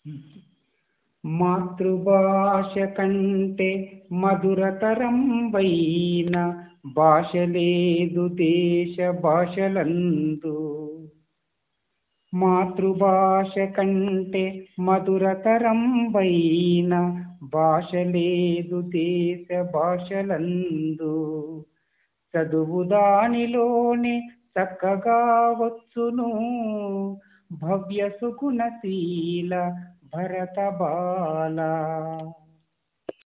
మాతృభాష కంటే మధురతరం వైన భాష లేదు దేశ భాషలందు మాతృభాష కంటే మధురతరం వైన భాష లేదు దేశ భాషలందు చదువు దానిలోనే చక్కగా వచ్చును భవ్య సుగుణశీల భరత బాల